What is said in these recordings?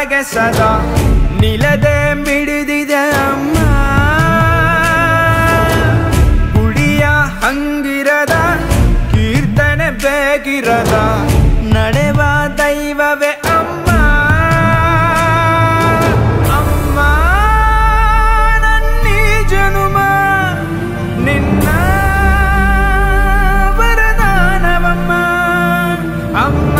ಒಳಗೆ ಸದಾ ನಿಲದೆ ಮಿಡಿದಿದೆ ಅಮ್ಮ ಗುಡಿಯ ಹಂಗಿರದ ಕೀರ್ತನೆ ಬೇಗಿರದ ನಡೆವ ದೈವವೇ ಅಮ್ಮ ಅಮ್ಮ ನನ್ನೀ ಜನುಮ ನಿನ್ನ ವರದಾನವಮ್ಮ ಅಮ್ಮ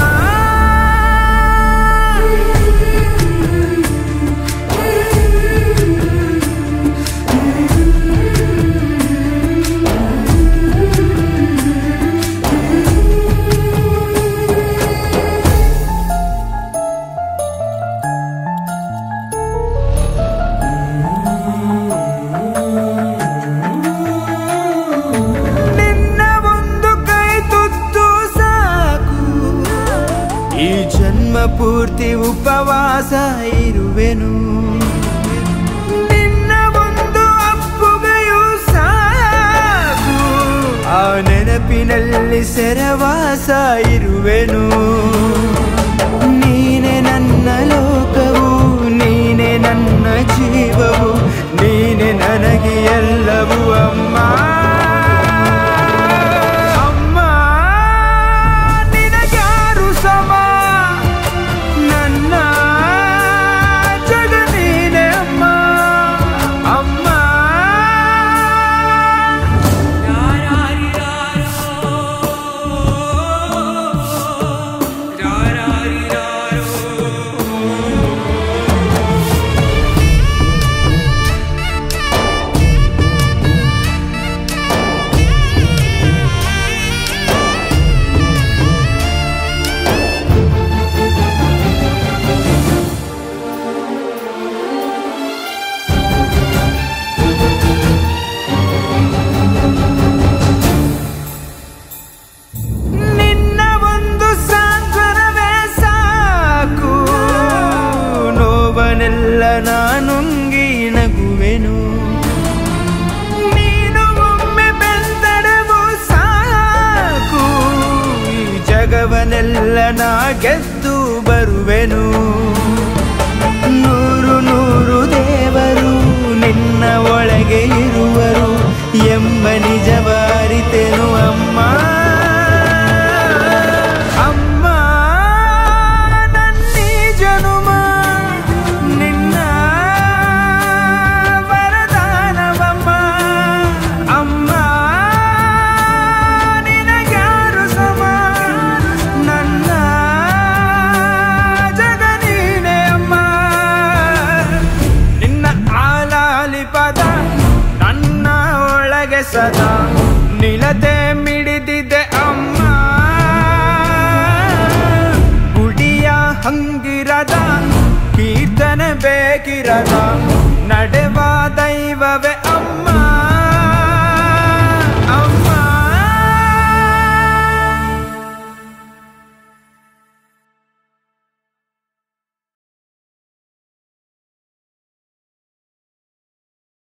ನಿನ್ನ ಒಂದು ಕೈ ತುತ್ತು ಸಾಕು ಈ ಜನ್ಮ ಪೂರ್ತಿ ಉಪವಾಸ ಇರುವೆನು ನಿನ್ನ ಒಂದು ಅಪ್ಪುಗೆಯೂ ಸಾಕು ಆ ನೆನಪಿನಲ್ಲಿ ಸೆರವಾಸ ಇರುವೆನು ನೀನೆ ನನ್ನ ಲೋಕವು ನೀನೆ ನನ್ನ ಜೀವವು ನೀನೆ ನನಗೆ ಎಲ್ಲವೂ ಅಮ್ಮ ಅಮ್ಮ ನಿನಗ್ಯಾರು ಸಮ ನನ್ನ ಜಗ ನೀನೆ ಅಮ್ಮ ಅಮ್ಮ ನಿನ್ನ ಒಂದು ಸಾಂತ್ವನವೇ ಸಾಕು ನೋವನೆಲ್ಲ ನಾನುಂಗಿ ನಗುವೆನು ನೀನು ಒಮ್ಮೆ ಬೆಂದಡವು ಸಾಕು ಈ ಜಗವನೆಲ್ಲ ನಾ ಗೆದ್ದು ಬರುವೆನು ನೂರು ನೂರು ದೇವರು ನಿನ್ನ ಒಳಗೆ ಇರುವರು ಎಂಬ ನಿಜವ ಅರಿತೆನು ಅಮ್ಮ ಅಮ್ಮ ನನ್ನೀ ಜನುಮ ನಿನ್ನ ವರದಾನವಮ್ಮ ಅಮ್ಮ ನಿನಗ್ಯಾರು ಸಮ ನನ್ನ ಜಗ ನೀನೆ ಅಮ್ಮ ನಿನ್ನ ಆಲಾಲಿ ಪದ ನನ್ನ ಒಳಗೆ ಸದಾ ನಿಲತೆ ಮಿಡಿದಿದೆ ಅಮ್ಮ ಗುಡಿಯ ಹಂಗಿರದ ಕೀರ್ತನೆ ಬೇಕಿರದ ನಡೆ